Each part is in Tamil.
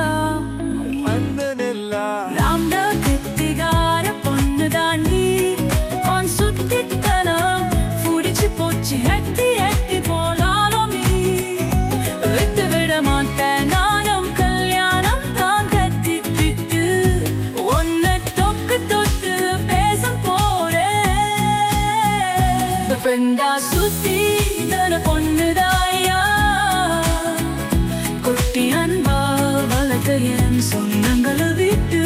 மன்னனெல்லாம் ராம்டா கெட்டிகார பொண்ணு தாண்டி உன் சுத்தித்தனம் புடிச்சு போச்சு எட்டி எட்டி போனாலும் நீ விட்டு விட மாட்டேன் நானும் கல்யாணம் தான் கத்திக்கிட்டு உன்னை தொக்கு தொட்டு பேச போறேன் பெண்டா சுத்தி தன பொண்ணுதாயா குட்டி அன்பா வளர்த்த என் சொந்தங்களை விட்டு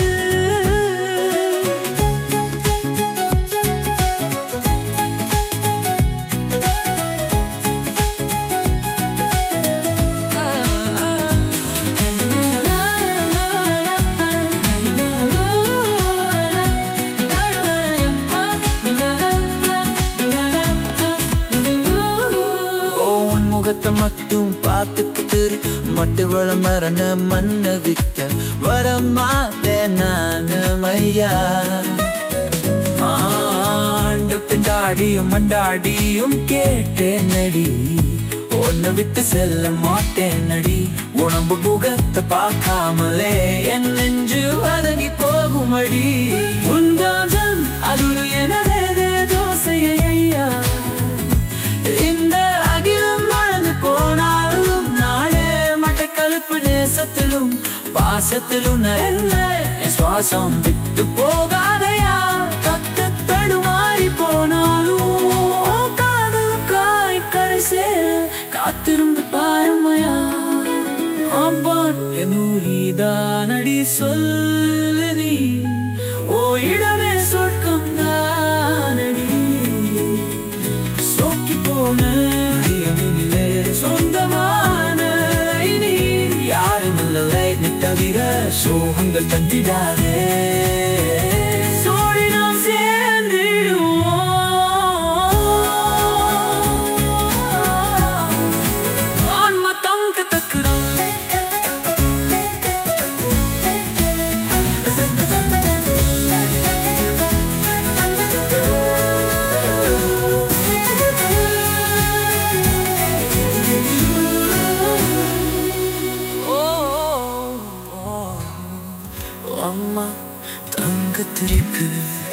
ஓ உன் முகத்தை மட்டும் பார்த்துக்கிட்டு மட்டு வள மரண மண்ண விட்ட வரமாட்டேன் நானு ஐயா ஆண்டு பிண்டாடியும் மண்டாடியும் கேட்டேன் நடி உன்னை விட்டு செல்ல மாட்டேன் நடி உடம்பு முகத்தை பார்க்காமலே என் நெஞ்சு வதங்கி போகும் அடி உண்டாதம் அது எனதே தோசையை ஐயா இந்த அகிலம் மறந்து போனாலும் நாளே மட்டக்களப்பு நேசத்திலும் பாசத்திலும் நல்ல என் சுவாசம் விட்டு போகாதையா கத்து தடுமாறி போனாலும் காதல் காய் கரைசே காத்திருந்து பாருமையா ஆம்பான் என் ஊரிதானடி சொல்லு நீ ஓ இடமே சொர்க்கம் தானடி சோக்கி போன இயமினிலே சொந்தமான இனி யாரும் இல்லை நீ தவிர சோகங்கள் தந்திடாதே சோழி நாம் சேர்ந்திடுவோம் ஆன்ம தங்க தக்குறோம் அம்மா தங்கத்திற்கு